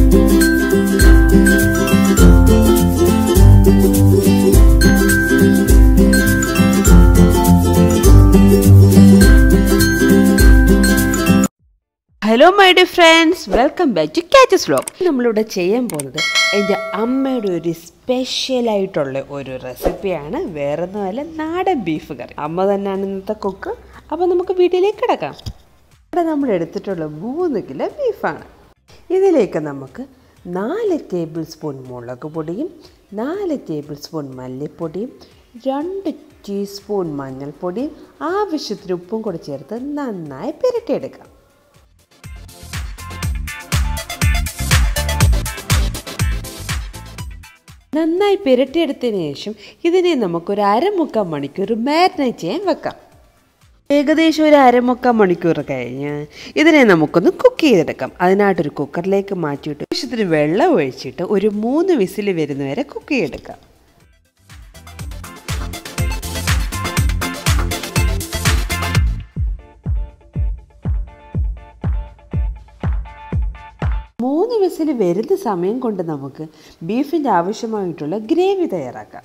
hello my dear friends welcome back to കാച്ചസ് vlog നമ്മളിവിടെ ചെയ്യാൻ പോകുന്നത് എൻ്റെ അമ്മയുടെ ഒരു സ്പെഷ്യലായിട്ടുള്ള ഒരു റെസിപ്പിയാണ് വേറെ ഒന്നുമല്ല നാടൻ ബീഫ് കറി അമ്മ തന്നെയാണ് ഇന്നത്തെ കുക്ക് അപ്പോൾ നമുക്ക് വീട്ടിലേക്ക് കിടക്കാം ഇവിടെ നമ്മൾ എടുത്തിട്ടുള്ള മൂന്ന് കിലോ ബീഫാണ് ഇതിലേക്ക് നമുക്ക് നാല് ടേബിൾ സ്പൂൺ മുളക് പൊടിയും നാല് ടേബിൾ സ്പൂൺ മല്ലിപ്പൊടിയും രണ്ട് ടീസ്പൂൺ മഞ്ഞൾപ്പൊടിയും ആവശ്യത്തിന് ഉപ്പും കൂടി ചേർത്ത് നന്നായി പുരട്ടിയെടുക്കാം നന്നായി പുരട്ടിയെടുത്തതിന് ശേഷം ഇതിനെ നമുക്കൊരു അരമുക്കാൽ മണിക്കൂർ മാരിനേറ്റ് ചെയ്യാൻ വെക്കാം ഏകദേശം ഒരു അരമുക്കാൽ മണിക്കൂർ കഴിഞ്ഞ് ഇതിനെ നമുക്കൊന്ന് കുക്ക് ചെയ്തെടുക്കാം അതിനായിട്ടൊരു കുക്കറിലേക്ക് മാറ്റിയിട്ട് ആവശ്യത്തിന് വെള്ളം ഒഴിച്ചിട്ട് ഒരു മൂന്ന് വിസിൽ വരുന്നവരെ കുക്ക് ചെയ്തെടുക്കാം മൂന്ന് വിസിൽ വരുന്ന സമയം കൊണ്ട് നമുക്ക് ബീഫിൻ്റെ ആവശ്യമായിട്ടുള്ള ഗ്രേവി തയ്യാറാക്കാം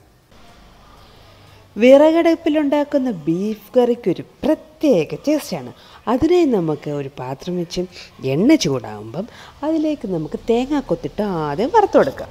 വിറകടുപ്പിലുണ്ടാക്കുന്ന ബീഫ് കറിക്കൊരു പ്രത്യേക ടേസ്റ്റാണ് അതിനായി നമുക്ക് ഒരു പാത്രം വെച്ച് എണ്ണ ചൂടാകുമ്പം അതിലേക്ക് നമുക്ക് തേങ്ങ കൊത്തിട്ട് ആദ്യം വറുത്ത് കൊടുക്കാം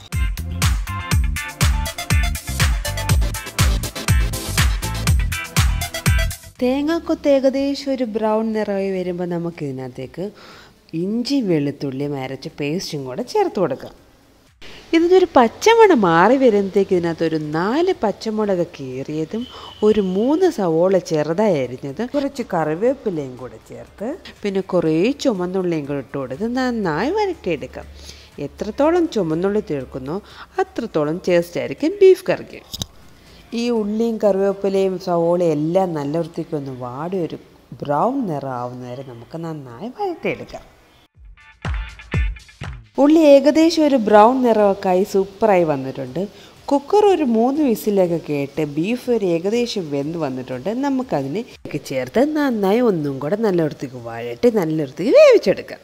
തേങ്ങാക്കൊത്ത് ഏകദേശം ഒരു ബ്രൗൺ നിറമായി വരുമ്പോൾ നമുക്ക് ഇതിനകത്തേക്ക് ഇഞ്ചി വെളുത്തുള്ളി അരച്ച പേസ്റ്റും കൂടെ ചേർത്ത് കൊടുക്കാം ഇതിനൊരു പച്ചമണം മാറി വരുമ്പോഴത്തേക്ക് ഇതിനകത്ത് ഒരു നാല് പച്ചമുളക് കീറിയതും ഒരു മൂന്ന് സവോള ചെറുതായി അരിഞ്ഞത് കുറച്ച് കറിവേപ്പിലയും കൂടെ ചേർത്ത് പിന്നെ കുറേ ചുമന്നുള്ളിയും കൂടെ ഇട്ട് കൊടുത്ത് നന്നായി വരട്ടിയെടുക്കാം എത്രത്തോളം ചുമന്നുള്ളി തീർക്കുന്നോ അത്രത്തോളം ടേസ്റ്റ് ആയിരിക്കും ബീഫ് കറിക്ക് ഈ ഉള്ളിയും കറിവേപ്പിലയും സവോളയും എല്ലാം നല്ല വൃത്തിക്കൊന്ന് വാടി ഒരു ബ്രൗൺ നിറം ആവുന്നവരെ നമുക്ക് നന്നായി വഴറ്റിയെടുക്കാം ഉള്ളി ഏകദേശം ഒരു ബ്രൗൺ നിറമൊക്കെ ആയി സൂപ്പറായി വന്നിട്ടുണ്ട് കുക്കർ ഒരു മൂന്ന് വിസിലൊക്കെ കേട്ട് ബീഫ് ഒരു ഏകദേശം വെന്ത് വന്നിട്ടുണ്ട് നമുക്കതിന് ചേർത്ത് നന്നായി ഒന്നും കൂടെ നല്ല വൃത്തിക്ക് വഴറ്റി നല്ല വൃത്തിക്ക് വേവിച്ചെടുക്കാം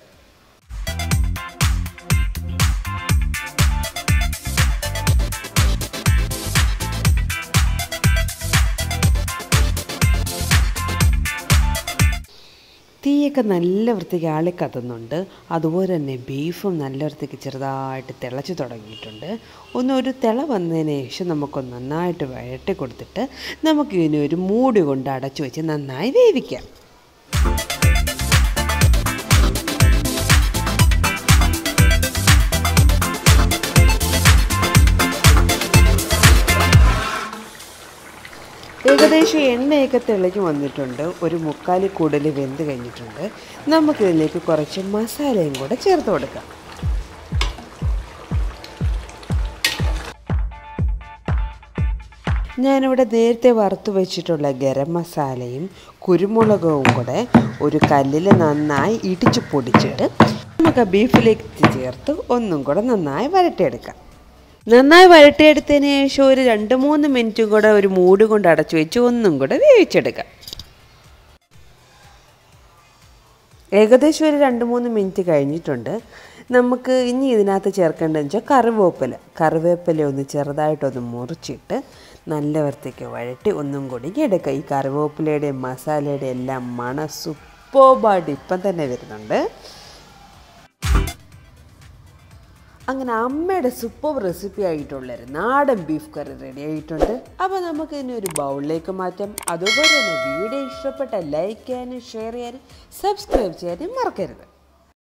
തീയൊക്കെ നല്ല വൃത്തിക്ക് ആളി കത്തുന്നുണ്ട് അതുപോലെ തന്നെ ബീഫും നല്ല വൃത്തിക്ക് ചെറുതായിട്ട് തിളച്ച് തുടങ്ങിയിട്ടുണ്ട് ഒന്ന് ഒരു തിള വന്നതിന് ശേഷം നമുക്കൊന്ന് നന്നായിട്ട് വഴറ്റി കൊടുത്തിട്ട് നമുക്കിതിനെ ഒരു മൂടി കൊണ്ട് അടച്ചു വെച്ച് നന്നായി വേവിക്കാം ഏകദേശം എണ്ണയൊക്കെ തെളിഞ്ഞ് വന്നിട്ടുണ്ട് ഒരു മുക്കാലി കൂടുതൽ വെന്ത് കഴിഞ്ഞിട്ടുണ്ട് നമുക്കിതിലേക്ക് കുറച്ച് മസാലയും കൂടെ ചേർത്ത് കൊടുക്കാം ഞാനിവിടെ നേരത്തെ വറുത്ത് വെച്ചിട്ടുള്ള ഗരം മസാലയും കുരുമുളകും കൂടെ ഒരു കല്ലിൽ നന്നായി ഇടിച്ച് പൊടിച്ചിട്ട് നമുക്ക് ആ ബീഫിലേക്ക് ചേർത്ത് ഒന്നും കൂടെ നന്നായി വരട്ടിയെടുക്കാം നന്നായി വരട്ടിയെടുത്തതിന് ശേഷം ഒരു രണ്ട് മൂന്ന് മിനിറ്റും കൂടെ ഒരു മൂട് കൊണ്ട് അടച്ചു വെച്ച് ഒന്നും കൂടെ വേവിച്ചെടുക്കാം ഏകദേശം ഒരു രണ്ട് മൂന്ന് മിനിറ്റ് കഴിഞ്ഞിട്ടുണ്ട് നമുക്ക് ഇനി ഇതിനകത്ത് ചേർക്കേണ്ടതെന്ന് വെച്ചാൽ കറിവേപ്പില കറിവേപ്പില ഒന്ന് ചെറുതായിട്ടൊന്ന് മുറിച്ചിട്ട് നല്ല വൃത്തിക്ക് വഴറ്റി ഒന്നും കൂടി എടുക്കുക ഈ കറിവേപ്പിലയുടെയും മസാലയുടെയും എല്ലാം മണ സൂപ്പർബായിട്ട് ഇപ്പം തന്നെ വരുന്നുണ്ട് അങ്ങനെ അമ്മയുടെ സൂപ്പർ റെസിപ്പി ആയിട്ടുള്ളൊരു നാടൻ ബീഫ് കറി റെഡി ആയിട്ടുണ്ട് അപ്പോൾ നമുക്ക് ഇതിനെ ഒരു ബൗളിലേക്ക് മാറ്റാം അതുപോലെ തന്നെ വീഡിയോ ഇഷ്ടപ്പെട്ട ലൈക്ക് ചെയ്യാനും ഷെയർ ചെയ്യാനും സബ്സ്ക്രൈബ് ചെയ്യാനും മറക്കരുത്